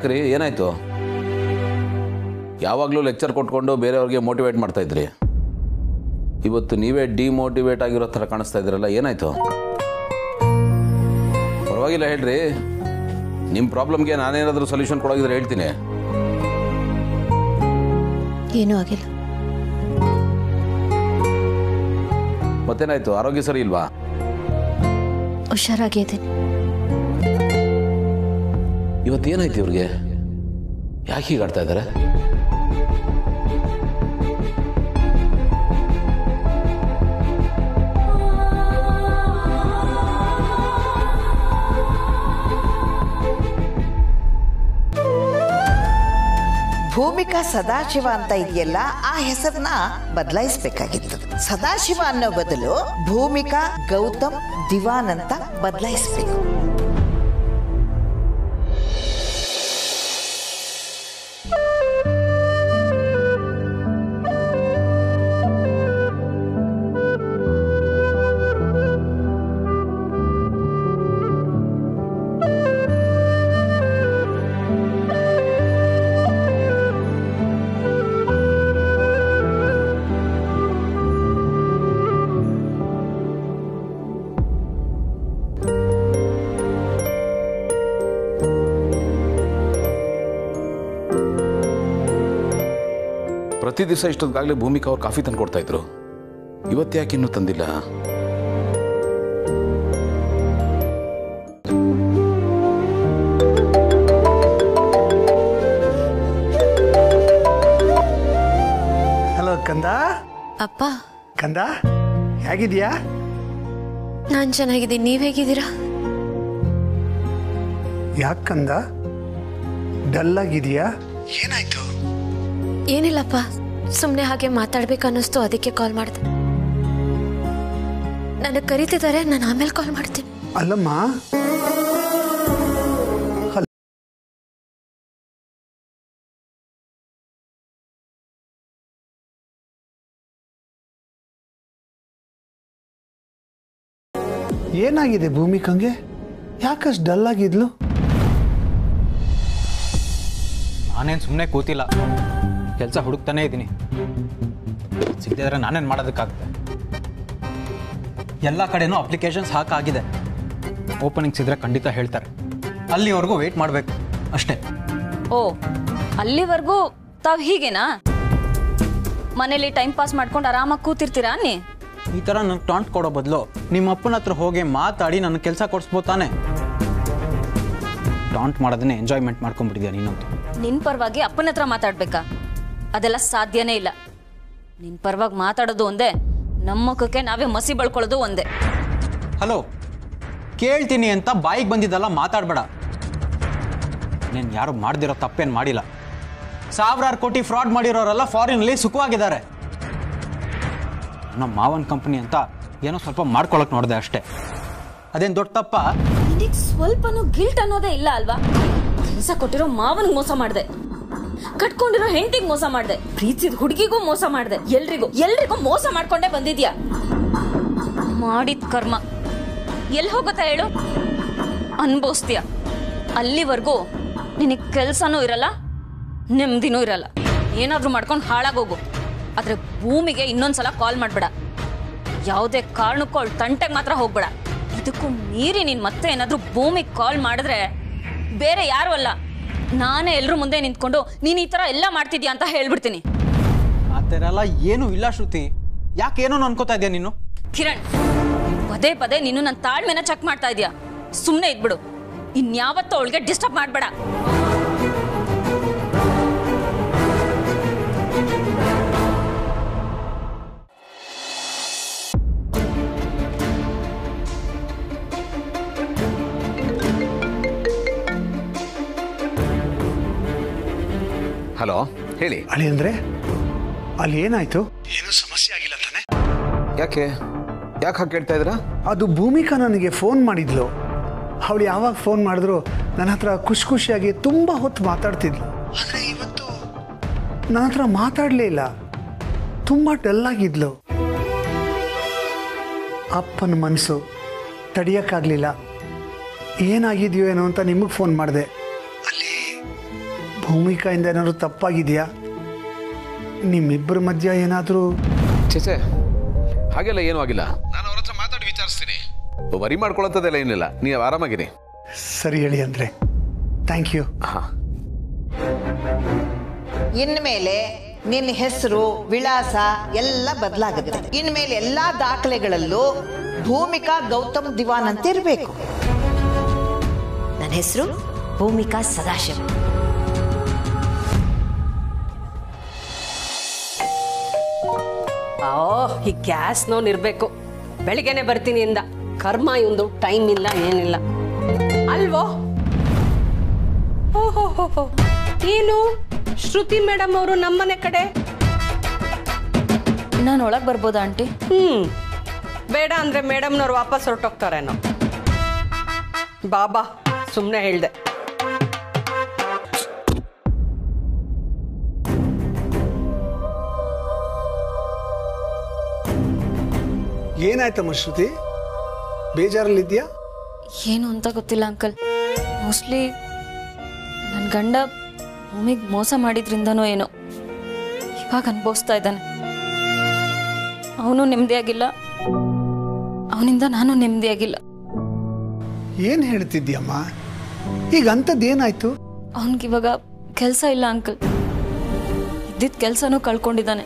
ಯಾಕ್ರಿ ಏನಾಯ್ತು ಯಾವಾಗಲೂ ಲೆಕ್ಚರ್ ಕೊಟ್ಕೊಂಡು ಬೇರೆಯವ್ರಿಗೆ ಮೋಟಿವೇಟ್ ಮಾಡ್ತಾ ಇದ್ರಿ ಇವತ್ತು ನೀವೇ ಡಿಮೋಟಿವೇಟ್ ಆಗಿರೋ ಥರ ಕಾಣಿಸ್ತಾ ಇದ್ದೀರಲ್ಲ ಏನಾಯ್ತು ಪರವಾಗಿಲ್ಲ ಹೇಳ್ರಿ ನಿಮ್ಮ ಪ್ರಾಬ್ಲಮ್ಗೆ ನಾನೇನಾದರೂ ಸೊಲ್ಯೂಷನ್ ಕೊಡೋಗಿದ್ರೆ ಹೇಳ್ತೀನಿ ಏನೂ ಆಗಿಲ್ಲ ಮತ್ತೇನಾಯ್ತು ಆರೋಗ್ಯ ಸರಿ ಇಲ್ವಾ ಹುಷಾರಾಗಿದ್ದೀನಿ ಇವತ್ತೇನಾಯ್ತು ಇವ್ರಿಗೆ ಯಾಕೆ ಹೀಗೆ ಆಡ್ತಾ ಇದ್ದಾರೆ ಭೂಮಿಕಾ ಸದಾಶಿವ ಅಂತ ಇದೆಯಲ್ಲ ಆ ಹೆಸರನ್ನ ಬದಲಾಯಿಸ್ಬೇಕಾಗಿತ್ತು ಸದಾಶಿವ ಅನ್ನೋ ಬದಲು ಭೂಮಿಕಾ ಗೌತಮ್ ದಿವಾನ್ ಅಂತ ಬದಲಾಯಿಸ್ಬೇಕು ಪ್ರತಿ ದಿವಸ ಇಷ್ಟೊತ್ತಾಗಲೇ ಭೂಮಿಕಾ ಅವ್ರು ಕಾಫಿ ತಂದು ಕೊಡ್ತಾ ಇದ್ರು ಇವತ್ತು ಯಾಕೆ ಇನ್ನೂ ತಂದಿಲ್ಲ ಹಲೋ ಕಂದ ಅಪ್ಪ ಕಂದ ಹೇಗಿದ್ಯಾ ನಾನು ಚೆನ್ನಾಗಿದ್ದೀನಿ ನೀವು ಹೇಗಿದ್ದೀರಾ ಯಾಕೆ ಕಂದ ಡಲ್ ಆಗಿದೆಯಾ ಏನಾಯ್ತು ಏನಿಲ್ಲಪ್ಪ ಸುಮ್ಮನೆ ಹಾಗೆ ಮಾತಾಡ್ಬೇಕು ಅನ್ನಿಸ್ತು ಅದಕ್ಕೆ ಕಾಲ್ ಮಾಡಿದೆ ನನಗೆ ಕರೀತಿದ್ದಾರೆ ನಾನು ಆಮೇಲೆ ಕಾಲ್ ಮಾಡ್ತೀನಿ ಅಲ್ಲಮ್ಮ ಏನಾಗಿದೆ ಭೂಮಿಕಂಗೆ ಯಾಕಷ್ಟು ಡಲ್ ಆಗಿದ್ಲು ನಾನೇನು ಸುಮ್ಮನೆ ಕೂತಿಲ್ಲ ಕೆಲಸ ಹುಡುಕ್ತಾನೇ ಇದ್ದೀನಿ ಸಿಗದಿದ್ರೆ ನಾನೇನು ಮಾಡೋದಕ್ಕಾಗುತ್ತೆ ಎಲ್ಲ ಕಡೆನೂ ಅಪ್ಲಿಕೇಶನ್ಸ್ ಹಾಕಾಗಿದೆ ಓಪನಿಂಗ್ಸ್ ಇದ್ರೆ ಖಂಡಿತ ಹೇಳ್ತಾರೆ ಅಲ್ಲಿವರೆಗೂ ವೆಯ್ಟ್ ಮಾಡಬೇಕು ಅಷ್ಟೇ ಓ ಅಲ್ಲಿವರೆಗೂ ತಾವ್ ಹೀಗೇನಾ ಮನೇಲಿ ಟೈಮ್ ಪಾಸ್ ಮಾಡ್ಕೊಂಡು ಆರಾಮಾಗಿ ಕೂತಿರ್ತೀರಾ ಅನ್ನಿ ಈ ಥರ ನನಗೆ ಟಾಂಟ್ ಕೊಡೋ ಬದಲು ನಿಮ್ಮ ಅಪ್ಪನ ಹತ್ರ ಹೋಗಿ ಮಾತಾಡಿ ನನ್ನ ಕೆಲಸ ಕೊಡಿಸ್ಬೋದು ತಾನೆ ಟಾಂಟ್ ಮಾಡೋದನ್ನೇ ಎಂಜಾಯ್ಮೆಂಟ್ ಮಾಡ್ಕೊಂಡ್ಬಿಟ್ಟಿದ್ಯಾ ನೀನಂತೂ ನಿನ್ ಪರವಾಗಿ ಅಪ್ಪನ ಹತ್ರ ಮಾತಾಡ್ಬೇಕಾ ಅದೆಲ್ಲ ಸಾಧ್ಯನೇ ಇಲ್ಲ ನಿನ್ ಪರವಾಗಿ ಮಾತಾಡೋದು ಒಂದೇ ನಮ್ಮ ಮುಖಕ್ಕೆ ನಾವೇ ಮಸಿ ಬಳ್ಕೊಳ್ಳೋದು ಒಂದೇ ಹಲೋ ಕೇಳ್ತೀನಿ ಅಂತ ಬಾಯಿಗೆ ಬಂದಿದ್ದಲ್ಲ ಮಾತಾಡಬೇಡ ನೀನು ಯಾರು ಮಾಡ್ದಿರೋ ತಪ್ಪೇನು ಮಾಡಿಲ್ಲ ಸಾವಿರಾರು ಕೋಟಿ ಫ್ರಾಡ್ ಮಾಡಿರೋರೆಲ್ಲ ಫಾರಿನಲ್ಲಿ ಸುಖವಾಗಿದ್ದಾರೆ ನಮ್ಮ ಮಾವನ್ ಕಂಪ್ನಿ ಅಂತ ಏನೋ ಸ್ವಲ್ಪ ಮಾಡ್ಕೊಳಕ್ ನೋಡಿದೆ ಅಷ್ಟೇ ಅದೇನು ದೊಡ್ಡ ತಪ್ಪ ನಿನಗ್ ಸ್ವಲ್ಪನೂ ಗಿಲ್ಟ್ ಅನ್ನೋದೇ ಇಲ್ಲ ಅಲ್ವಾ ಕೆಲಸ ಕೊಟ್ಟಿರೋ ಮಾವನ್ಗ್ ಮೋಸ ಮಾಡ್ದೆ ಕಟ್ಕೊಂಡಿರೋ ಹೆಂಡತಿಗ್ ಮೋಸ ಮಾಡ್ದೆ ಪ್ರೀತಿದ ಹುಡುಗಿಗೂ ಮೋಸ ಮಾಡ್ದೆ ಎಲ್ರಿಗೂ ಎಲ್ರಿಗೂ ಮೋಸ ಮಾಡ್ಕೊಂಡೇ ಬಂದಿದ್ಯಾ ಮಾಡಿದ ಕರ್ಮ ಎಲ್ಲಿ ಹೋಗುತ್ತಾ ಹೇಳು ಅನ್ಭವಿಸ್ತೀಯ ಅಲ್ಲಿವರೆಗೂ ನಿನಗೆ ಕೆಲಸನೂ ಇರಲ್ಲ ನೆಮ್ಮದಿನೂ ಇರಲ್ಲ ಏನಾದ್ರೂ ಮಾಡ್ಕೊಂಡು ಹಾಳಾಗೋಗು ಆದ್ರೆ ಭೂಮಿಗೆ ಇನ್ನೊಂದ್ಸಲ ಕಾಲ್ ಮಾಡ್ಬೇಡ ಯಾವುದೇ ಕಾರಣಕ್ಕೂ ಅವಳು ತಂಟೆಗೆ ಮಾತ್ರ ಹೋಗ್ಬೇಡ ಇದಕ್ಕೂ ಮೀರಿ ನೀನ್ ಮತ್ತೆ ಏನಾದ್ರೂ ಭೂಮಿಗೆ ಕಾಲ್ ಮಾಡಿದ್ರೆ ಬೇರೆ ಯಾರು ಅಲ್ಲ ನಾನೇ ಎಲ್ರ ಮುಂದೆ ನಿಂತ್ಕೊಂಡು ನೀನ್ ಈ ತರ ಎಲ್ಲ ಮಾಡ್ತಿದ್ಯಾ ಅಂತ ಹೇಳ್ಬಿಡ್ತೀನಿ ಆ ಥರ ಎಲ್ಲ ಏನೂ ಇಲ್ಲ ಶ್ರುತಿ ಯಾಕೆ ಏನೋ ಅನ್ಕೋತಾ ಇದೆಯಾ ನೀನು ಕಿರಣ್ ಪದೇ ಪದೇ ನೀನು ನನ್ನ ತಾಳ್ಮೆನ ಚೆಕ್ ಮಾಡ್ತಾ ಇದೀಯಾ ಸುಮ್ಮನೆ ಇದ್ಬಿಡು ಇನ್ಯಾವತ್ತೂ ಅವಳಿಗೆ ಡಿಸ್ಟರ್ಬ್ ಮಾಡಬೇಡ ಹಲೋ ಹೇಳಿ ಅಲ್ಲಿ ಅಂದ್ರೆ ಅಲ್ಲಿ ಏನಾಯ್ತು ಏನು ಸಮಸ್ಯೆ ಆಗಿಲ್ಲ ತಾನೆ ಯಾಕೆ ಯಾಕೆ ಹಾಗೆ ಕೇಳ್ತಾ ಇದ್ದೀರಾ ಅದು ಭೂಮಿಕಾ ನನಗೆ ಫೋನ್ ಮಾಡಿದ್ಲು ಅವಳು ಯಾವಾಗ ಫೋನ್ ಮಾಡಿದ್ರು ನನ್ನ ಹತ್ರ ಖುಷಿ ಖುಷಿಯಾಗಿ ತುಂಬ ಹೊತ್ತು ಮಾತಾಡ್ತಿದ್ಲು ಆದರೆ ಇವತ್ತು ನನ್ನ ಹತ್ರ ಮಾತಾಡಲೇ ಇಲ್ಲ ತುಂಬ ಡಲ್ ಆಗಿದ್ಲು ಅಪ್ಪನ ಮನಸ್ಸು ತಡಿಯೋಕ್ಕಾಗಲಿಲ್ಲ ಏನಾಗಿದೆಯೋ ಏನೋ ಅಂತ ನಿಮಗೆ ಫೋನ್ ಮಾಡಿದೆ ಅಲ್ಲಿ ಭೂಮಿಕಾಯಿಂದ ಏನಾದ್ರು ತಪ್ಪಾಗಿದೆಯಾ ನಿಮ್ಮಿಬ್ಬರ ಮಧ್ಯ ಏನಾದರೂ ಚೇಚೆ ಹಾಗೆಲ್ಲ ಏನೂ ಆಗಿಲ್ಲ ನಾನು ಅವ್ರ ಹತ್ರ ಮಾತಾಡಿ ವಿಚಾರಿಸ್ತೀನಿ ವರಿ ಮಾಡ್ಕೊಳ್ಳೋಂಥದ್ದೆಲ್ಲ ಏನಿಲ್ಲ ನೀವು ಆರಾಮಾಗಿರಿ ಸರಿ ಹೇಳಿ ಅಂದರೆ ಥ್ಯಾಂಕ್ ಯು ಹಾಂ ಇನ್ಮೇಲೆ ನಿನ್ನ ಹೆಸರು ವಿಳಾಸ ಎಲ್ಲ ಬದಲಾಗುತ್ತೆ ಇನ್ಮೇಲೆ ಎಲ್ಲಾ ದಾಖಲೆಗಳಲ್ಲೂ ಭೂಮಿಕಾ ಗೌತಮ್ ದಿವಾನ್ ಅಂತ ಇರಬೇಕು ನನ್ನ ಹೆಸರು ಭೂಮಿಕಾ ಸದಾಶಿವ ಓ ಈ ಗ್ಯಾಸ್ ನೋನ್ ಇರ್ಬೇಕು ಬೆಳಿಗ್ಗೆನೆ ಬರ್ತೀನಿ ಇಂದ ಕರ್ಮ ಇವಂದು ಟೈಮ್ ಇಲ್ಲ ಏನಿಲ್ಲ ಅಲ್ವೋ ಓಹೋ ಹೋ ಹೋ ಏನು ಶ್ರುತಿ ಮೇಡಮ್ ಅವರು ನಮ್ಮನೆ ಕಡೆ ನಾನು ಒಳಗೆ ಬರ್ಬೋದಾ ಆಂಟಿ ಹ್ಮ್ ಬೇಡ ಅಂದ್ರೆ ಮೇಡಮ್ನವ್ರು ವಾಪಸ್ ಹೊರಟೋಗ್ತಾರೇನೋ ಬಾಬಾ ಸುಮ್ಮನೆ ಹೇಳ್ದೆ ಏನಾಯ್ತಮ್ಮ ಶ್ರುತಿ ಬೇಜಾರಲ್ಲಿದ್ಯಾ ಏನು ಅಂತ ಗೊತ್ತಿಲ್ಲ ಅಂಕಲ್ ಮೋಸ್ಟ್ಲಿ ನನ್ನ ಗಂಡ ಭೂಮಿಗೆ ಮೋಸ ಮಾಡಿದ್ರಿಂದನೋ ಏನೋ ಇವಾಗ ಅನುಭವಿಸ್ತಾ ಇದ್ದಾನೆ ಅವನು ನೆಮ್ಮದಿಯಾಗಿಲ್ಲ ಅವನಿಂದ ನಾನು ನೆಮ್ಮದಿಯಾಗಿಲ್ಲ ಏನು ಹೇಳ್ತಿದ್ಯಮ್ಮ ಈಗ ಅಂಥದ್ದು ಏನಾಯ್ತು ಅವನಿಗಿವಾಗ ಕೆಲಸ ಇಲ್ಲ ಅಂಕಲ್ ಇದ್ದಿದ್ದ ಕೆಲಸನೂ ಕಳ್ಕೊಂಡಿದ್ದಾನೆ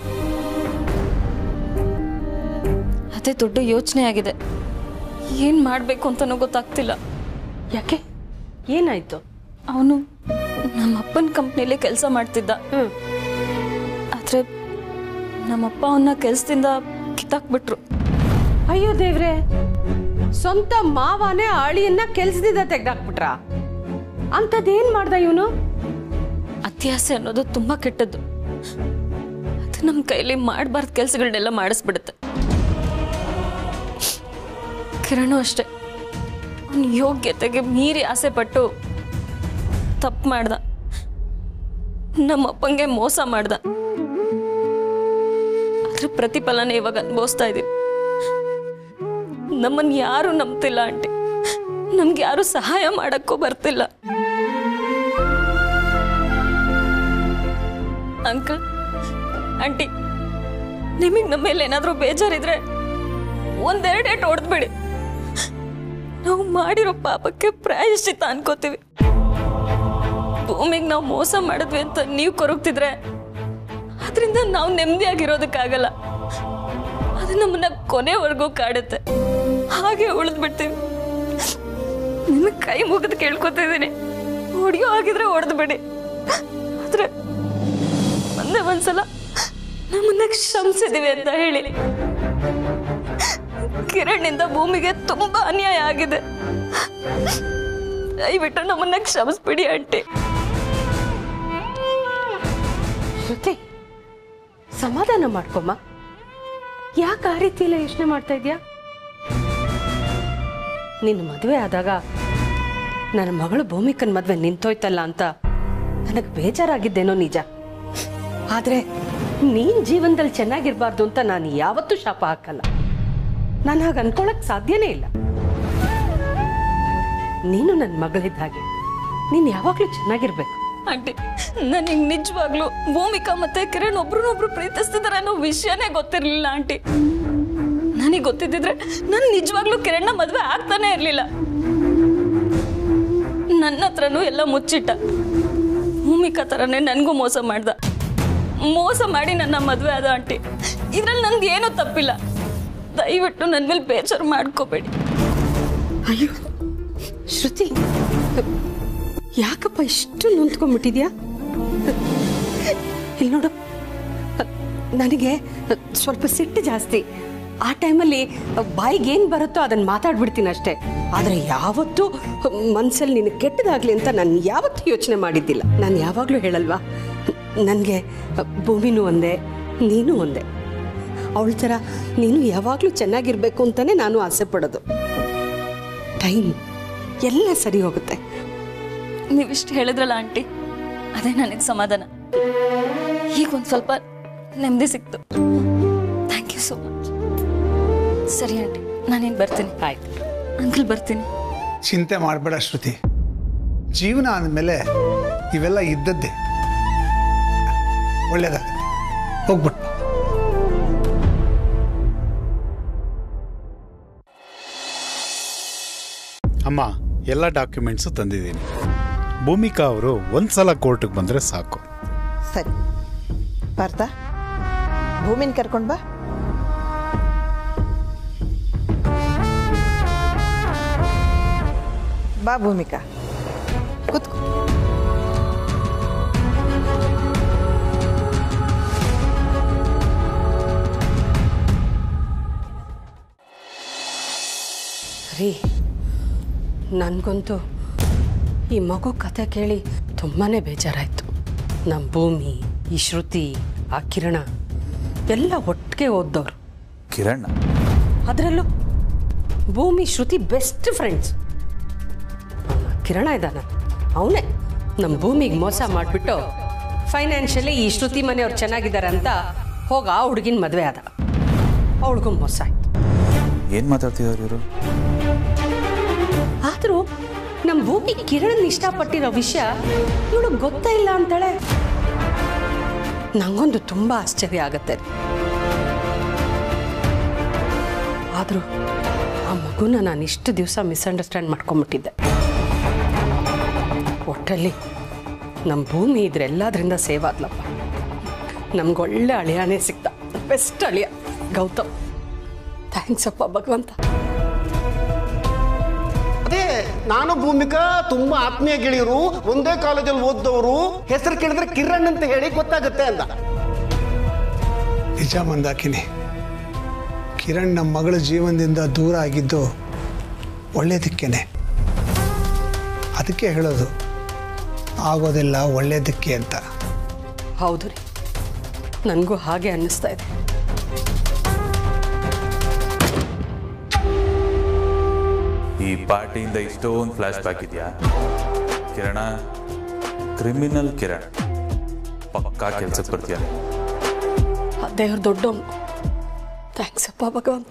ಅದೇ ದೊಡ್ಡ ಯೋಚನೆ ಆಗಿದೆ ಏನು ಮಾಡಬೇಕು ಅಂತನೂ ಗೊತ್ತಾಗ್ತಿಲ್ಲ ಯಾಕೆ ಏನಾಯ್ತು ಅವನು ನಮ್ಮ ಅಪ್ಪನ ಕಂಪ್ನಿಲಿ ಕೆಲಸ ಮಾಡ್ತಿದ್ದ ಹ್ಮ್ ಆದ್ರೆ ನಮ್ಮಪ್ಪ ಅವನ್ನ ಕೆಲಸದಿಂದ ಕಿತ್ತಾಕ್ಬಿಟ್ರು ಅಯ್ಯೋ ದೇವ್ರೆ ಸ್ವಂತ ಮಾವನೇ ಅಳಿಯನ್ನ ಕೆಲ್ಸದಿಂದ ತೆಗ್ದಾಕ್ಬಿಟ್ರ ಅಂತದೇನ್ ಮಾಡ್ದ ಇವನು ಅತ್ಯಾಸೆ ಅನ್ನೋದು ತುಂಬಾ ಕೆಟ್ಟದ್ದು ಅದು ನಮ್ಮ ಕೈಲಿ ಮಾಡಬಾರ್ದು ಕೆಲಸಗಳನ್ನೆಲ್ಲ ಮಾಡಿಸ್ಬಿಡುತ್ತೆ ಕಿರಣು ಅಷ್ಟೆ ಅವನ ಯೋಗ್ಯತೆಗೆ ಮೀರಿ ಆಸೆ ಪಟ್ಟು ತಪ್ಪು ಮಾಡ್ದ ನಮ್ಮಪ್ಪಂಗೆ ಮೋಸ ಮಾಡ್ದ ಅದ್ರ ಪ್ರತಿಫಲನ ಇವಾಗ ಅನುಭವಿಸ್ತಾ ಇದೀವಿ ನಮ್ಮನ್ನ ಯಾರು ನಂಬ್ತಿಲ್ಲ ಆಂಟಿ ನಮ್ಗೆ ಯಾರು ಸಹಾಯ ಮಾಡಕ್ಕೂ ಬರ್ತಿಲ್ಲ ಅಂಕಲ್ ಆಂಟಿ ನಿಮಗೆ ನಮ್ಮ ಮೇಲೆ ಏನಾದರೂ ಬೇಜಾರಿದ್ರೆ ಒಂದೆರಡು ಏಟು ಹೊಡೆದ್ಬಿಡಿ ನಾವು ಮಾಡಿರೋ ಪಾಪಕ್ಕೆ ಪ್ರಾಯಶ್ಚಿತ್ತ ಅನ್ಕೋತೀವಿ ಭೂಮಿಗೆ ನಾವು ಮೋಸ ಮಾಡಿದ್ವಿ ಅಂತ ನೀವು ಕೊರಗ್ತಿದ್ರೆ ಅದರಿಂದ ನಾವು ನೆಮ್ಮದಿಯಾಗಿರೋದಕ್ಕಾಗಲ್ಲ ಅದು ನಮ್ಮನ್ನ ಕೊನೆವರೆಗೂ ಕಾಡುತ್ತೆ ಹಾಗೆ ಉಳಿದ್ಬಿಡ್ತೀವಿ ನಿಮಗೆ ಕೈ ಮುಗಿದು ಕೇಳ್ಕೊತಿದ್ದೀನಿ ಹೊಡಿಯೋ ಆಗಿದ್ರೆ ಹೊಡೆದ್ಬಿಡಿ ಆದ್ರೆ ಒಂದೇ ಒಂದ್ಸಲ ನಮ್ಮನ್ನ ಕ್ಷಮಿಸಿದೀವಿ ಅಂತ ಹೇಳಿ ಕಿರಣ್ನಿಂದ ಭೂಮಿಗೆ ತುಂಬಾ ಅನ್ಯಾಯ ಆಗಿದೆ ದಯವಿಟ್ಟು ನಮ್ಮನ್ನ ಕ್ಷಮಿಸ್ಬಿಡಿ ಆಂಟಿ ಶ್ರುತಿ ಸಮಾಧಾನ ಮಾಡ್ಕೊಮ್ಮ ಯಾಕೆ ಆ ರೀತಿ ಎಲ್ಲ ಯೋಚನೆ ಮಾಡ್ತಾ ಇದ್ಯಾ ನಿನ್ನ ಮದುವೆ ಆದಾಗ ನನ್ನ ಮಗಳು ಭೂಮಿಕನ್ ಮದುವೆ ನಿಂತೋಯ್ತಲ್ಲ ಅಂತ ನನಗೆ ಬೇಜಾರಾಗಿದ್ದೇನೋ ನಿಜ ಆದ್ರೆ ನೀನ್ ಜೀವನದಲ್ಲಿ ಚೆನ್ನಾಗಿರ್ಬಾರ್ದು ಅಂತ ನಾನು ಯಾವತ್ತೂ ಶಾಪ ಹಾಕಲ್ಲ ನಾನು ಹಾಗೆ ಅನ್ಕೊಳಕ್ ಸಾಧ್ಯನೇ ಇಲ್ಲ ನೀನು ನನ್ನ ಮಗಳಿದ್ದ ಹಾಗೆ ನೀನ್ ಯಾವಾಗ್ಲೂ ಚೆನ್ನಾಗಿರ್ಬೇಕು ಆಂಟಿ ನನಗೆ ನಿಜವಾಗ್ಲೂ ಭೂಮಿಕಾ ಮತ್ತೆ ಕಿರಣ್ ಒಬ್ರನ್ನೊಬ್ರು ಪ್ರೀತಿಸ್ತಿದಾರೆ ಅನ್ನೋ ವಿಷಯನೇ ಗೊತ್ತಿರ್ಲಿಲ್ಲ ಆಂಟಿ ನನಗೆ ಗೊತ್ತಿದ್ದಿದ್ರೆ ನಾನು ನಿಜವಾಗ್ಲೂ ಕಿರಣ್ನ ಮದ್ವೆ ಆಗ್ತಾನೆ ಇರ್ಲಿಲ್ಲ ನನ್ನ ಹತ್ರನೂ ಎಲ್ಲ ಮುಚ್ಚಿಟ್ಟ ಭೂಮಿಕಾ ಥರನೇ ನನಗೂ ಮೋಸ ಮಾಡ್ದ ಮೋಸ ಮಾಡಿ ನನ್ನ ಮದುವೆ ಆದ ಆಂಟಿ ಇದ್ರಲ್ಲಿ ನಂದು ಏನೂ ತಪ್ಪಿಲ್ಲ ದಯವಿಟ್ಟು ನನ್ನ ಮೇಲೆ ಬೇಜಾರು ಮಾಡ್ಕೋಬೇಡಿ ಅಯ್ಯೋ ಶ್ರುತಿ ಯಾಕಪ್ಪ ಇಷ್ಟು ನೊಂದ್ಕೊಂಡ್ಬಿಟ್ಟಿದ್ಯಾ ಇಲ್ಲಿ ನೋಡು ನನಗೆ ಸ್ವಲ್ಪ ಸಿಟ್ಟು ಜಾಸ್ತಿ ಆ ಟೈಮಲ್ಲಿ ಬಾಯಿಗೆ ಏನು ಬರುತ್ತೋ ಅದನ್ನ ಮಾತಾಡ್ಬಿಡ್ತೀನಿ ಅಷ್ಟೇ ಆದರೆ ಯಾವತ್ತೂ ಮನಸ್ಸಲ್ಲಿ ನಿನಗೆ ಕೆಟ್ಟದಾಗ್ಲಿ ಅಂತ ನಾನು ಯಾವತ್ತೂ ಯೋಚನೆ ಮಾಡಿದ್ದಿಲ್ಲ ನಾನು ಯಾವಾಗಲೂ ಹೇಳಲ್ವಾ ನನಗೆ ಭೂಮಿನೂ ಒಂದೇ ನೀನು ಒಂದೇ ಅವಳ ಥರ ನೀನು ಯಾವಾಗಲೂ ಚೆನ್ನಾಗಿರ್ಬೇಕು ಅಂತಲೇ ನಾನು ಆಸೆ ಪಡೋದು ಟೈಮ್ ಎಲ್ಲ ಸರಿ ಹೋಗುತ್ತೆ ನೀವಿಷ್ಟು ಹೇಳಿದ್ರಲ್ಲ ಆಂಟಿ ಅದೇ ನನಗೆ ಸಮಾಧಾನ ಈಗ ಒಂದು ಸ್ವಲ್ಪ ನೆಮ್ಮದಿ ಸಿಕ್ತು ಥ್ಯಾಂಕ್ ಯು ಸೋ ಮಚ್ ಸರಿ ಆಂಟಿ ನಾನೇನು ಬರ್ತೀನಿ ಆಯ್ತು ಅಂಕಲ್ ಬರ್ತೀನಿ ಚಿಂತೆ ಮಾಡಬೇಡ ಶ್ರುತಿ ಜೀವನ ಅಂದಮೇಲೆ ಇವೆಲ್ಲ ಇದ್ದದ್ದೇ ಒಳ್ಳೇದಾಗುತ್ತೆ ಹೋಗ್ಬಿಟ್ಟು ಬಾ. ಅಮ್ಮ ಎಲ್ಲ ಡಾಕ್ಯುಮೆಂಟ್ಸು ತಂದಿದ್ದೀನಿ ಭೂಮಿಕಾ ಅವರು ಒಂದ್ಸಲ ಕೋರ್ಟಿಗೆ ಬಂದರೆ ಸಾಕು ಸರಿ ಪಾರ್ಥ ಭೂಮಿನ ಕರ್ಕೊಂಡು ಬಾ ಬಾ ಭೂಮಿಕಾ ಕೂತ್ಕೋ ರೀ ನನಗಂತೂ ಈ ಮಗು ಕತೆ ಕೇಳಿ ತುಂಬಾ ಬೇಜಾರಾಯಿತು ನಮ್ಮ ಭೂಮಿ ಈ ಶ್ರುತಿ ಆ ಕಿರಣ ಎಲ್ಲ ಒಟ್ಟಿಗೆ ಓದ್ದವ್ರು ಕಿರಣ್ ಅದರಲ್ಲೂ ಭೂಮಿ ಶ್ರುತಿ ಬೆಸ್ಟ್ ಫ್ರೆಂಡ್ಸ್ ಕಿರಣ ಇದ್ದಾನ ಅವನೇ ನಮ್ಮ ಭೂಮಿಗೆ ಮೋಸ ಮಾಡಿಬಿಟ್ಟು ಫೈನಾನ್ಷಿಯಲಿ ಈ ಶ್ರುತಿ ಮನೆಯವ್ರು ಚೆನ್ನಾಗಿದ್ದಾರೆ ಅಂತ ಹೋಗಿ ಆ ಹುಡುಗಿನ ಮದುವೆ ಆದ ಅವಳಿಗೂ ಮೋಸ ಆಯ್ತು ಏನು ಮಾತಾಡ್ತಿದ್ದಾರೆ ಇವರು ಆದರೂ ನಮ್ಮ ಭೂಮಿ ಕಿರಣ್ ಇಷ್ಟಪಟ್ಟಿರೋ ವಿಷಯ ಇವಳು ಗೊತ್ತೇ ಇಲ್ಲ ಅಂತಾಳೆ ನಂಗೊಂದು ತುಂಬ ಆಶ್ಚರ್ಯ ಆಗತ್ತೆ ಆದರೂ ಆ ಮಗುನ ನಾನು ಇಷ್ಟು ದಿವಸ ಮಿಸ್ಅಂಡರ್ಸ್ಟ್ಯಾಂಡ್ ಮಾಡ್ಕೊಂಬಿಟ್ಟಿದ್ದೆ ಒಟ್ಟಲ್ಲಿ ನಮ್ಮ ಭೂಮಿ ಇದ್ರೆ ಎಲ್ಲದರಿಂದ ಸೇವ್ ಆದ್ಲಪ್ಪ ನಮ್ಗೊಳ್ಳೆ ಅಳಿಯಾನೇ ಸಿಕ್ತ ಬೆಸ್ಟ್ ಅಳಿಯ ಗೌತಮ್ ಥ್ಯಾಂಕ್ಸ್ ಅಪ್ಪ ಭಗವಂತ ಅದೇ ನಾನು ಭೂಮಿಕಾ ತುಂಬಾ ಆತ್ಮೀಯ ಗೆಳೆಯರು ಒಂದೇ ಕಾಲೇಜಲ್ಲಿ ಓದ್ದವರು ಹೆಸರು ಕೇಳಿದ್ರೆ ಕಿರಣ್ ಅಂತ ಹೇಳಿ ಗೊತ್ತಾಗುತ್ತೆ ಅಂತ ನಿಜ ಮಂದಾಕಿನಿ ಕಿರಣ್ ನಮ್ಮ ಮಗಳ ಜೀವನದಿಂದ ದೂರ ಆಗಿದ್ದು ಒಳ್ಳೇದಕ್ಕೇನೆ ಅದಕ್ಕೆ ಹೇಳೋದು ಆಗೋದೆಲ್ಲ ಒಳ್ಳೇದಕ್ಕೆ ಅಂತ ಹೌದು ರೀ ನನಗೂ ಹಾಗೆ ಅನ್ನಿಸ್ತಾ ಇದೆ ಈ ಪಾರ್ಟಿಯಿಂದ ಇಷ್ಟೊಂದು ಫ್ಲಾಶ್ ಬ್ಯಾಕ್ ಇದೆಯಾ ಕಿರಣ ಕ್ರಿಮಿನಲ್ ಕಿರಣ್ ಪಕ್ಕಾ ಕೆಲ್ಸಕ್ಕೆ ಬರ್ತೀಯ ಆ ದೇವ್ರ ದೊಡ್ಡವನು ಥ್ಯಾಂಕ್ಸ್ ಅಪ್ಪ ಭಗವಂತ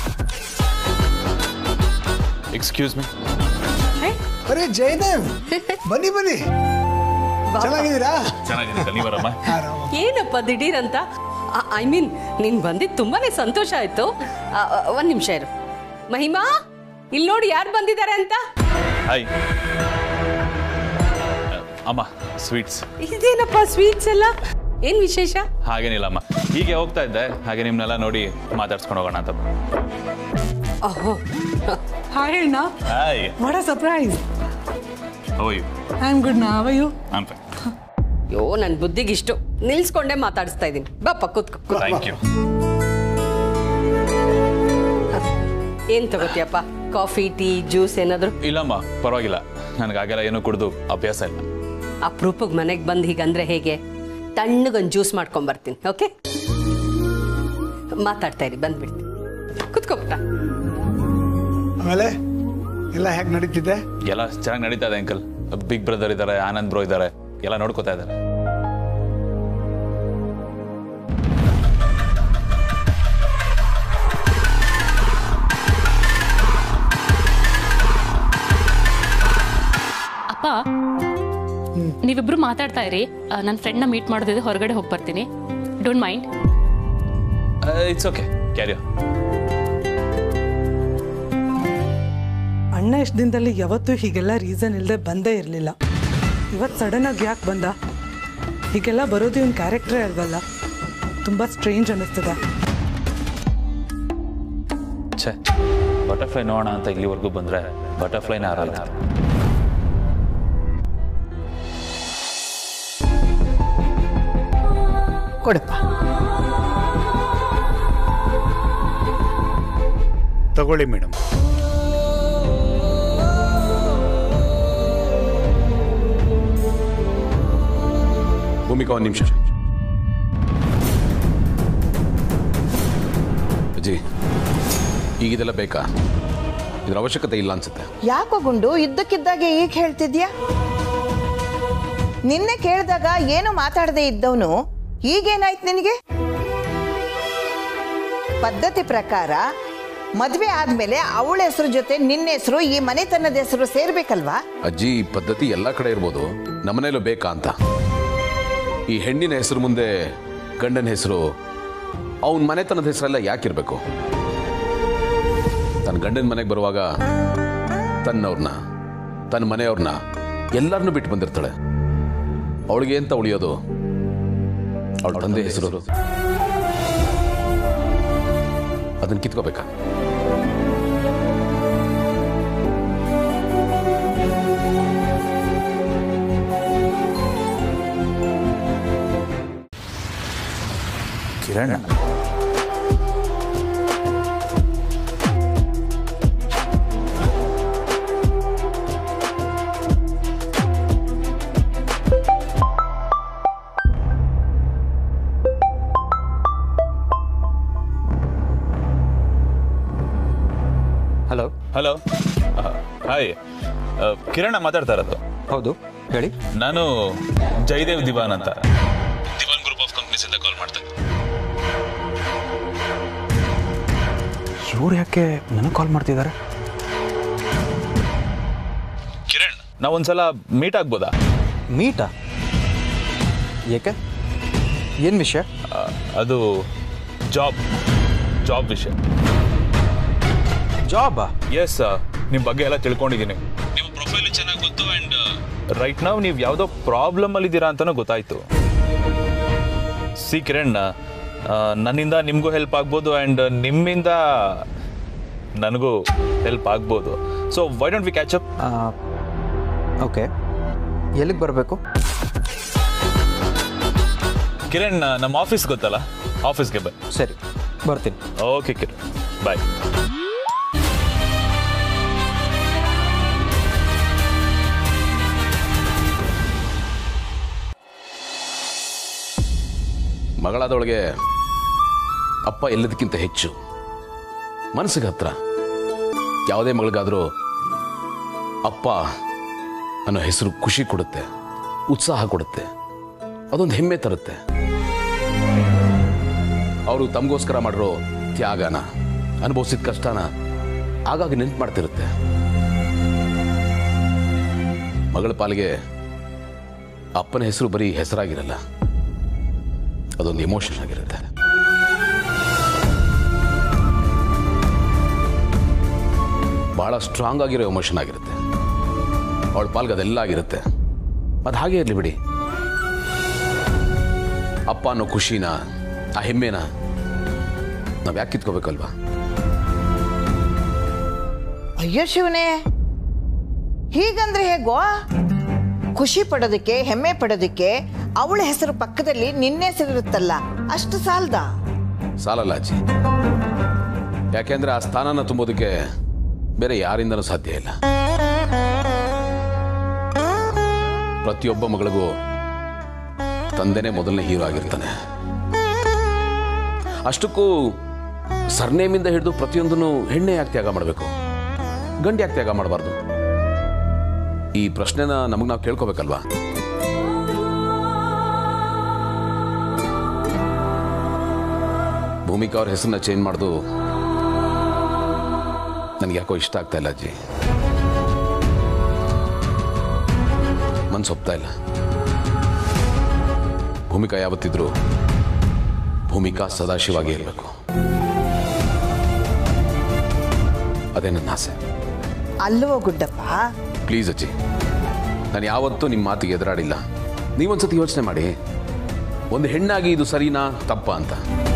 ಎಕ್ಸ್ಕ್ಯೂಸ್ ಮೀ ಅರೆ ಜಯದೇವ್ ಬನ್ನಿ ಬನ್ನಿ ಚೆನ್ನಾಗಿದ್ದೀರಾ ಚೆನ್ನಾಗಿದೆ ನೀವರಮ್ಮ ಆರಾಮ ಏನಪ್ಪ ದಿಢೀರಂತ ಐ ಮೀನ್ ನೀನ್ ಬಂದಿದ್ದು ತುಂಬಾನೇ ಸಂತೋಷ ಆಯ್ತು ಆ, ಆ, ಒಂದ್ ನಿಮಿಷ ಇರು ಮಹಿಮಾ ಇಲ್ಲಿ ನೋಡಿ ಯಾರು ಬಂದಿದ್ದಾರೆ ಅಂತ ಹಾಯ್ ಅಮ್ಮ ಸ್ವೀಟ್ಸ್ ಇದೇನಪ್ಪ ಸ್ವೀಟ್ಸ್ ಎಲ್ಲ ಏನ್ ವಿಶೇಷ ಹಾಗೇನಿಲ್ಲ ಅಮ್ಮ ಹೀಗೆ ಹೋಗ್ತಾ ಇದ್ದೆ ಹಾಗೆ ನಿಮ್ನೆಲ್ಲ ನೋಡಿ ಮಾತಾಡ್ಸ್ಕೊಂಡು ಹೋಗೋಣ ಅಂತ ಓಹೋ Hi, Rina. Hi What a surprise. How you I'm good now. How are you? Am fine ಅಯ್ಯೋ ನನ್ನ ಬುದ್ಧಿಗಿಷ್ಟು ನಿಲ್ಸ್ಕೊಂಡೇ ಮಾತಾಡಿಸ್ತಾ ಇದ್ದೀನಿ ಬಾಪ ಕೂತ್ಕೊ ಕೂತ್ಕೊ. ಥ್ಯಾಂಕ್ ಯು ಏನ್ ತಗೋತಿಯಪ್ಪ ಕಾಫಿ ಟೀ ಜ್ಯೂಸ್ ಏನಾದ್ರು ಇಲ್ಲಮ್ಮ ಪರವಾಗಿಲ್ಲ ನನಗೆ ಹಾಗೆಲ್ಲ ಏನೂ ಕುಡಿದು ಅಭ್ಯಾಸ ಇಲ್ಲ ಅಪ್ರೂಪಕ್ಕೆ ಮನೆಗೆ ಬಂದು ಹೀಗಂದ್ರೆ ಹೇಗೆ ತಣ್ಣಗೊಂದು ಜ್ಯೂಸ್ ಮಾಡ್ಕೊಂಡ್ ಬರ್ತೀನಿ ಓಕೆ ಮಾತಾಡ್ತಾ ಇರಿ ಬಂದ್ಬಿಡ್ತೀನಿ ಕುತ್ಕೊಬಿಟ್ಟ ಆಮೇಲೆ ಎಲ್ಲ ಹೇಗೆ ನಡೀತಿದೆ ಎಲ್ಲ ಚೆನ್ನಾಗಿ ನಡೀತಾ ಇದೆ ಅಂಕಲ್ ಬಿಗ್ ಬ್ರದರ್ ಇದ್ದಾರೆ ಆನಂದ್ ಬ್ರೋ ಇದ್ದಾರೆ ಎಲ್ಲ ನೋಡ್ಕೋತಾ ಇದ್ದಾರೆ ಅಪ್ಪ ನೀವಿಬ್ರು ಮಾತಾಡ್ತಾ ಇರಿ ನನ್ನ ಫ್ರೆಂಡ್ನ ಮೀಟ್ ಮಾಡೋದಿದೆ ಹೊರಗಡೆ ಹೋಗಿ ಬರ್ತೀನಿ don't mind it's okay career ಅಣ್ಣ ಎಷ್ಟು ದಿನದಲ್ಲಿ ಯಾವತ್ತೂ ಹೀಗೆಲ್ಲ ರೀಸನ್ ಇಲ್ಲದೆ ಬಂದೇ ಇರಲಿಲ್ಲ ಇವತ್ತು ಸಡನ್ನಾಗಿ ಯಾಕೆ ಬಂದ ಹೀಗೆಲ್ಲ ಬರೋದು ಇವನ್ ಕ್ಯಾರೆಕ್ಟರೇ ಅಲ್ವಲ್ಲ ತುಂಬ ಸ್ಟ್ರೇಂಜ್ ಅನ್ನಿಸ್ತದೆ ಛೇ ಬಟರ್ಫ್ಲೈ ನೋಡೋಣ ಅಂತ ಇಲ್ಲಿವರೆಗೂ ಬಂದರೆ ಬಟರ್ಫ್ಲೈನೇ ಹಾರಲ್ಲ ಕೊಡಪ್ಪ ತಗೊಳ್ಳಿ ಮೇಡಮ್ ಭೂಮಿಕಾ ಒಂದು ನಿಮಿಷ ಅಜ್ಜಿ ಈಗ ಇದೆಲ್ಲ ಬೇಕಾ ಇದ್ರ ಅವಶ್ಯಕತೆ ಇಲ್ಲ ಅನ್ಸುತ್ತೆ ಯಾಕೋ ಗುಂಡು ಇದ್ದಕ್ಕಿದ್ದಾಗೆ ಈಗ ಹೇಳ್ತಿದ್ಯಾ ನಿನ್ನೆ ಕೇಳಿದಾಗ ಏನು ಮಾತಾಡದೆ ಇದ್ದವನು ಈಗೇನಾಯ್ತು ನಿನಗೆ ಪದ್ಧತಿ ಪ್ರಕಾರ ಮದ್ವೆ ಆದ್ಮೇಲೆ ಅವಳ ಹೆಸರು ಜೊತೆ ನಿನ್ನ ಹೆಸರು ಈ ಮನೆತನದ ಹೆಸರು ಸೇರ್ಬೇಕಲ್ವಾ ಅಜ್ಜಿ ಈ ಪದ್ಧತಿ ಎಲ್ಲ ಕಡೆ ಇರ್ಬೋದು ನಮ್ಮನೇಲೂ ಬೇಕಾ ಅಂತ ಈ ಹೆಣ್ಣಿನ ಹೆಸರು ಮುಂದೆ ಗಂಡನ ಹೆಸರು ಅವನ ಮನೆತನದ ಹೆಸರೆಲ್ಲ ಯಾಕಿರಬೇಕು ತನ್ನ ಗಂಡನ ಮನೆಗೆ ಬರುವಾಗ ತನ್ನವ್ರನ್ನ ತನ್ನ ಮನೆಯವ್ರನ್ನ ಎಲ್ಲರನ್ನೂ ಬಿಟ್ಟು ಬಂದಿರ್ತಾಳೆ ಅವಳಿಗೆ ಅಂತ ಉಳಿಯೋದು ಅವಳ ತಂದೆ ಹೆಸರು ಅದನ್ನ ಕಿತ್ಕೋಬೇಕಾ Kiran hello hello hi Kiran ಮಾತಾಡ್ತಾ ಇರೋದು ಹೌದು ಹೇಳಿ ನಾನು ಜಯದೇವ್ ದಿವಾನ್ ಅಂತ ದಿವಾನ್ ಗ್ರೂಪ್ ಆಫ್ ಕಂಪ್ನೀಸ್ ಇಂದ ಕಾಲ್ ಮಾಡ್ತಾ ಇದ್ದೀನಿ. ಇವ್ರು ಯಾಕೆ ನನಗೆ ಕಾಲ್ ಮಾಡ್ತಿದ್ದಾರೆ ಕಿರಣ್ ನಾವು ಒಂದ್ಸಲ ಮೀಟ್ ಆಗ್ಬೋದಾ ಮೀಟಾ ಏಕೆ ಏನು ವಿಷಯ ಆ, ಅದು ಜಾಬ್ ಜಾಬ್ ವಿಷಯ ಜಾಬಾ ಎಸ್ ನಿಮ್ಮ ಬಗ್ಗೆ ಎಲ್ಲ ತಿಳ್ಕೊಂಡಿದ್ದೀನಿ ನಿಮ್ಮ ಪ್ರೊಫೈಲ್ ಚೆನ್ನಾಗಿ ಗೊತ್ತು ಆ್ಯಂಡ್ ರೈಟ್ ನಾವು ನೀವು ಯಾವುದೋ ಪ್ರಾಬ್ಲಮಲ್ಲಿ ಇದ್ದೀರಾ ಅಂತಲೂ ಗೊತ್ತಾಯಿತು ಸಿ ಕಿರಣ್ ಆ, ನನ್ನಿಂದ ನಿಮಗೂ ಹೆಲ್ಪ್ ಆಗ್ಬೋದು ಆ್ಯಂಡ್ ನಿಮ್ಮಿಂದ ನನಗೂ ಹೆಲ್ಪ್ ಆಗ್ಬೋದು so why don't we catch up okay ಎಲ್ಲಿಗೆ ಬರಬೇಕು ಕಿರಣ್ ನಮ್ಮ ಆಫೀಸ್ ಗೊತ್ತಲ್ಲ ಆಫೀಸ್ಗೆ ಬೈ ಸರಿ ಬರ್ತೀನಿ ಓಕೆ ಕಿರಣ್ ಬಾಯ್ ಮಗಳಾದವಳಿಗೆ ಅಪ್ಪ ಎಲ್ಲದಕ್ಕಿಂತ ಹೆಚ್ಚು ಮನಸ್ಸಿಗೆ ಹತ್ರ ಯಾವುದೇ ಮಗಳಿಗಾದರೂ ಅಪ್ಪ ಅನ್ನೋ ಹೆಸರು ಖುಷಿ ಕೊಡುತ್ತೆ ಉತ್ಸಾಹ ಕೊಡುತ್ತೆ ಅದೊಂದು ಹೆಮ್ಮೆ ತರುತ್ತೆ ಅವರು ತಮಗೋಸ್ಕರ ಮಾಡಿರೋ ತ್ಯಾಗನ ಅನುಭವಿಸಿದ ಕಷ್ಟನ ಆಗಾಗ ನೆನ್ಪು ಮಾಡ್ತಿರುತ್ತೆ ಮಗಳ ಪಾಲಿಗೆ ಅಪ್ಪನ ಹೆಸರು ಬರೀ ಹೆಸರಾಗಿರಲ್ಲ ಅದೊಂದು ಎಮೋಷನ್ ಆಗಿರುತ್ತೆ ಬಹಳ ಸ್ಟ್ರಾಂಗ್ ಆಗಿರೋ ಎಮೋಷನ್ ಆಗಿರುತ್ತೆ ಅವಳ ಪಾಲ್ಗೆ ಅದೆಲ್ಲ ಆಗಿರುತ್ತೆ ಅದು ಹಾಗೆ ಇರಲಿ ಬಿಡಿ ಅಪ್ಪ ಅನ್ನೋ ಖುಷಿನ ಆ ಹೆಮ್ಮೆನ ನಾವು ಯಾಕೆ ಕಿತ್ಕೋಬೇಕಲ್ವಾ ಅಯ್ಯೋ ಶಿವನೇ ಹೀಗಂದ್ರೆ ಹೇಗೋ ಖುಷಿ ಪಡೋದಕ್ಕೆ ಹೆಮ್ಮೆ ಪಡೋದಕ್ಕೆ ಅವಳ ಹೆಸರು ಪಕ್ಕದಲ್ಲಿ ನಿನ್ನ ಹೆಸರು ಇರುತ್ತಲ್ಲ ಅಷ್ಟು ಸಾಲದ ಸಾಲಲ್ಲ ಅಜ್ಜಿ ಯಾಕೆಂದ್ರೆ ಆ ಸ್ಥಾನನ ತುಂಬೋದಕ್ಕೆ ಬೇರೆ ಯಾರಿಂದನೂ ಸಾಧ್ಯ ಇಲ್ಲ ಪ್ರತಿಯೊಬ್ಬ ಮಗಳಿಗೂ ತಂದೆನೇ ಮೊದಲನೇ ಹೀರೋ ಆಗಿರ್ತಾನೆ ಅಷ್ಟಕ್ಕೂ ಸರ್ನೇಮಿಂದ ಹಿಡಿದು ಪ್ರತಿಯೊಂದನ್ನು ಹೆಣ್ಣೆ ಯಾಕೆ ತ್ಯಾಗ ಮಾಡಬೇಕು ಗಂಡು ಯಾಕೆ ತ್ಯಾಗ ಮಾಡಬಾರ್ದು ಈ ಪ್ರಶ್ನೆನ ನಮಗೆ ನಾವು ಕೇಳ್ಕೋಬೇಕಲ್ವಾ ಭೂಮಿಕಾ ಅವ್ರ ಹೆಸರನ್ನ ಚೇಂಜ್ ಮಾಡೋದು ನನಗೆ ಯಾಕೋ ಇಷ್ಟ ಆಗ್ತಾ ಇಲ್ಲ ಅಜ್ಜಿ ಮನ್ಸು ಒಪ್ತಾ ಇಲ್ಲ ಭೂಮಿಕಾ ಯಾವತ್ತಿದ್ರು ಭೂಮಿಕಾ ಸದಾಶಿವಾಗಿ ಇರಬೇಕು ಅದೇ ನನ್ನ ಆಸೆ ಅಲ್ವೋ ಗುಡ್ಡಪ್ಪ ಪ್ಲೀಸ್ ಅಜ್ಜಿ ನಾನು ಯಾವತ್ತೂ ನಿಮ್ಮ ಮಾತಿಗೆ ಎದುರಾಡಿಲ್ಲ ನೀವೊಂದ್ಸತಿ ಯೋಚನೆ ಮಾಡಿ ಒಂದು ಹೆಣ್ಣಾಗಿ ಇದು ಸರಿನಾ ತಪ್ಪ ಅಂತ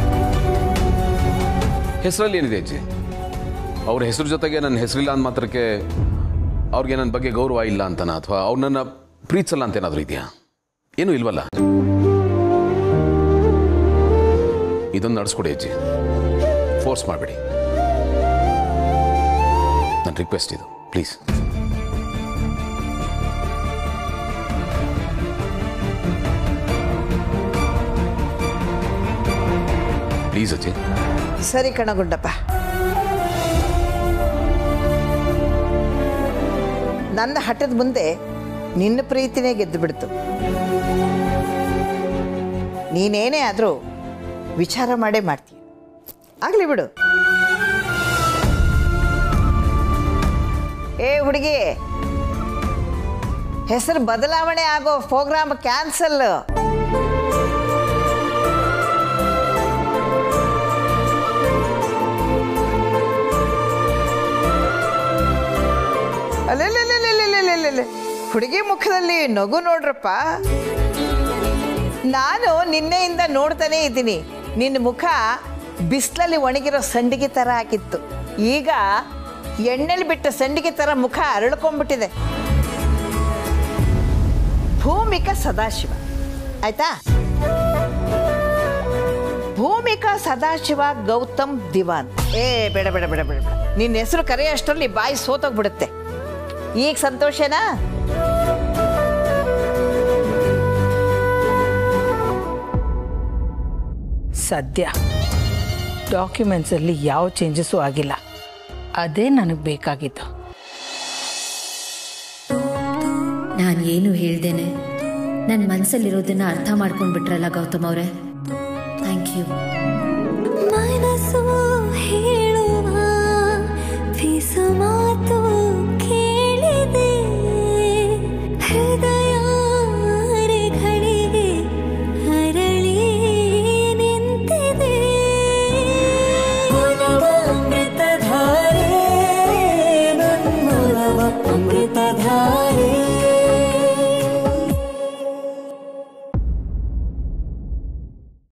ಹೆಸರಲ್ಲಿ ಏನಿದೆ ಅಜ್ಜಿ ಅವ್ರ ಹೆಸರು ಜೊತೆಗೆ ನನ್ನ ಹೆಸರಿಲ್ಲ ಅಂದ ಮಾತ್ರಕ್ಕೆ ಅವ್ರಿಗೆ ನನ್ನ ಬಗ್ಗೆ ಗೌರವ ಇಲ್ಲ ಅಂತನಾ ಅಥವಾ ಅವ್ರು ನನ್ನ ಪ್ರೀತಿಸಲ್ಲ ಅಂತ ಏನಾದರೂ ಇದೆಯಾ ಏನೂ ಇಲ್ವಲ್ಲ ಇದೊಂದು ನಡೆಸ್ಕೊಡಿ ಅಜ್ಜಿ ಫೋರ್ಸ್ ಮಾಡಬೇಡಿ ನನ್ನ ರಿಕ್ವೆಸ್ಟ್ ಇದು ಪ್ಲೀಸ್ ಪ್ಲೀಸ್ ಅಜ್ಜಿ ಸರಿ ಕಣ ಗುಡ್ಡಪ್ಪ ನನ್ನ ಹಠದ ಮುಂದೆ ನಿನ್ನ ಪ್ರೀತಿನೇ ಗೆದ್ದು ಬಿಡ್ತು ನೀನೇನೇ ಆದರೂ ವಿಚಾರ ಮಾಡೇ ಮಾಡ್ತೀಯ ಆಗಲಿ ಬಿಡು ಏ ಹುಡುಗಿ ಹೆಸರು ಬದಲಾವಣೆ ಆಗೋ ಪ್ರೋಗ್ರಾಮ್ ಕ್ಯಾನ್ಸಲ್ ಹುಡುಗಿ ಮುಖದಲ್ಲಿ ನಗು ನೋಡ್ರಪ್ಪ ನಾನು ನಿನ್ನೆಯಿಂದ ನೋಡ್ತಾನೆ ಇದ್ದೀನಿ ನಿನ್ನ ಮುಖ ಬಿಸಿಲಲ್ಲಿ ಒಣಗಿರೋ ಸಂಡಿಗೆ ಥರ ಆಗಿತ್ತು ಈಗ ಎಣ್ಣೆಲಿ ಬಿಟ್ಟ ಸಂಡಿಗೆ ಥರ ಮುಖ ಅರಳ್ಕೊಂಡ್ಬಿಟ್ಟಿದೆ ಭೂಮಿಕಾ ಸದಾಶಿವ ಆಯ್ತಾ ಭೂಮಿಕಾ ಸದಾಶಿವ ಗೌತಮ್ ದಿವಾನ್ ಏ ಬೇಡ ಬೇಡ ಬೇಡ ಬೇಡ ಬೇಡ ನಿನ್ನ ಹೆಸರು ಕರೆಯೋ ಅಷ್ಟರಲ್ಲಿ ಬಾಯಿ ಸೋತೋಗ್ಬಿಡುತ್ತೆ ಈಗ ಸಂತೋಷನಾ ಸದ್ಯ ಡಾಕ್ಯುಮೆಂಟ್ಸಲ್ಲಿ ಯಾವ ಚೇಂಜಸ್ಸು ಆಗಿಲ್ಲ ಅದೇ ನನಗೆ ಬೇಕಾಗಿತ್ತು ನಾನು ಏನು ಹೇಳ್ದೇನೆ ನನ್ನ ಮನಸ್ಸಲ್ಲಿರೋದನ್ನ ಅರ್ಥ ಮಾಡ್ಕೊಂಡ್ಬಿಟ್ರಲ್ಲ ಗೌತಮ್ ಅವರೇ ಥ್ಯಾಂಕ್ ಯು ಮನಸ್ಸು